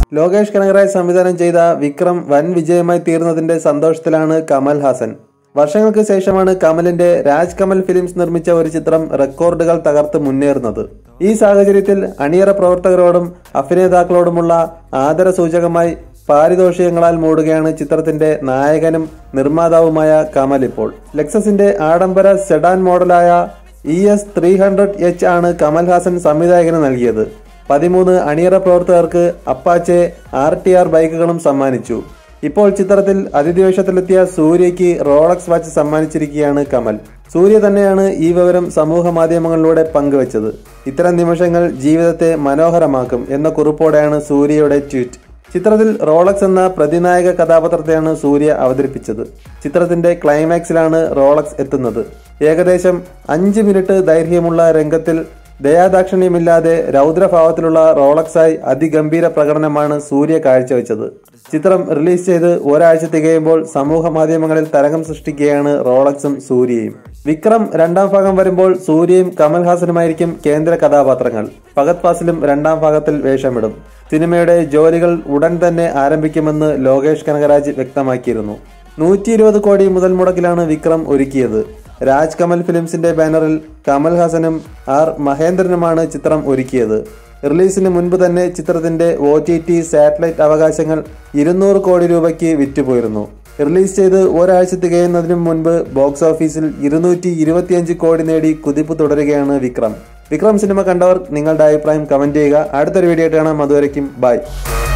ലോകേഷ് കനകരാജ് സംവിധാനം ചെയ്ത വിക്രം വൻ വിജയമായി തീർന്നതിന്റെ സന്തോഷത്തിലാണ് കമൽ ഹാസൻ വർഷങ്ങൾക്ക് ശേഷമാണ് കമലിന്റെ രാജ് കമൽ ഫിലിംസ് നിർമ്മിച്ച ഒരു ചിത്രം റെക്കോർഡുകൾ തകർത്ത് മുന്നേറുന്നത് ഈ സാഹചര്യത്തിൽ അണിയറ പ്രവർത്തകരോടും അഭിനേതാക്കളോടുമുള്ള ആദരസൂചകമായി പാരിതോഷികങ്ങളാൽ മൂടുകയാണ് ചിത്രത്തിന്റെ നായകനും നിർമ്മാതാവുമായ കമൽ ഇപ്പോൾ ലെക്സസിന്റെ ആഡംബര sedan മോഡലായ E S three hundred H ആണ് കമൽഹാസൻ സംവിധായകന് നൽകിയത് പതിമൂന്ന് അണിയറ പ്രവർത്തകർക്ക് അപ്പാച്ചെ ആർ ടി ആർ ബൈക്കുകളും സമ്മാനിച്ചു ഇപ്പോൾ ചിത്രത്തിൽ അതിഥിവേഷത്തിലെത്തിയ സൂര്യയ്ക്ക് റോളക്സ് വാച്ച് സമ്മാനിച്ചിരിക്കുകയാണ് കമൽ സൂര്യ തന്നെയാണ് ഈ വിവരം സമൂഹ മാധ്യമങ്ങളിലൂടെ പങ്കുവച്ചത് ഇത്തരം നിമിഷങ്ങൾ ജീവിതത്തെ മനോഹരമാക്കും എന്ന കുറിപ്പോടെയാണ് സൂര്യയുടെ ട്വീറ്റ് ചിത്രത്തിൽ റോളക്സ് എന്ന പ്രതിനായക കഥാപാത്രത്തെയാണ് സൂര്യ അവതരിപ്പിച്ചത് ചിത്രത്തിന്റെ ക്ലൈമാക്സിലാണ് റോളക്സ് എത്തുന്നത് ഏകദേശം അഞ്ച് മിനിറ്റ് ദൈർഘ്യമുള്ള രംഗത്തിൽ ദയാദാക്ഷിണ്യമില്ലാതെ രൗദ്രഭാവത്തിലുള്ള റോളക്സായി അതിഗംഭീര പ്രകടനമാണ് സൂര്യ കാഴ്ചവെച്ചത് ചിത്രം റിലീസ് ചെയ്ത് ഒരാഴ്ച തികയുമ്പോൾ സമൂഹ മാധ്യമങ്ങളിൽ തരംഗം സൃഷ്ടിക്കുകയാണ് റോളക്സും സൂര്യയും വിക്രം രണ്ടാം ഭാഗം വരുമ്പോൾ സൂര്യയും കമൽഹാസനുമായിരിക്കും കേന്ദ്ര കഥാപാത്രങ്ങൾ ഫഗത് ഫാസിലും രണ്ടാം ഭാഗത്തിൽ വേഷമിടും സിനിമയുടെ ജോലികൾ ഉടൻ തന്നെ ആരംഭിക്കുമെന്ന് ലോകേഷ് കനകരാജ് വ്യക്തമാക്കിയിരുന്നു നൂറ്റി ഇരുപത് കോടി മുതൽ മുടക്കിലാണ് വിക്രം ഒരുക്കിയത് രാജ് കമൽ ഫിലിംസിന്റെ ബാനറിൽ കമൽഹാസനും ആർ മഹേന്ദ്രനുമാണ് ചിത്രം ഒരുക്കിയത് റിലീസിന് മുൻപ് തന്നെ ചിത്രത്തിന്റെ ഒ ടി ടി സാറ്റലൈറ്റ് അവകാശങ്ങൾ ഇരുന്നൂറ് കോടി രൂപയ്ക്ക് വിറ്റുപോയിരുന്നു റിലീസ് ചെയ്ത് ഒരാഴ്ച തികയുന്നതിനു മുൻപ് ബോക്സ് ഓഫീസിൽ ഇരുന്നൂറ്റി ഇരുപത്തിയഞ്ച് കോടി നേടി കുതിപ്പ് തുടരുകയാണ് വിക്രം വിക്രം സിനിമ കണ്ടവർ നിങ്ങളുടെ അഭിപ്രായം കമന്റ് ചെയ്യുക അടുത്തൊരു വീഡിയോ ആയിട്ട് കാണാം അതുവരയ്ക്കും ബൈ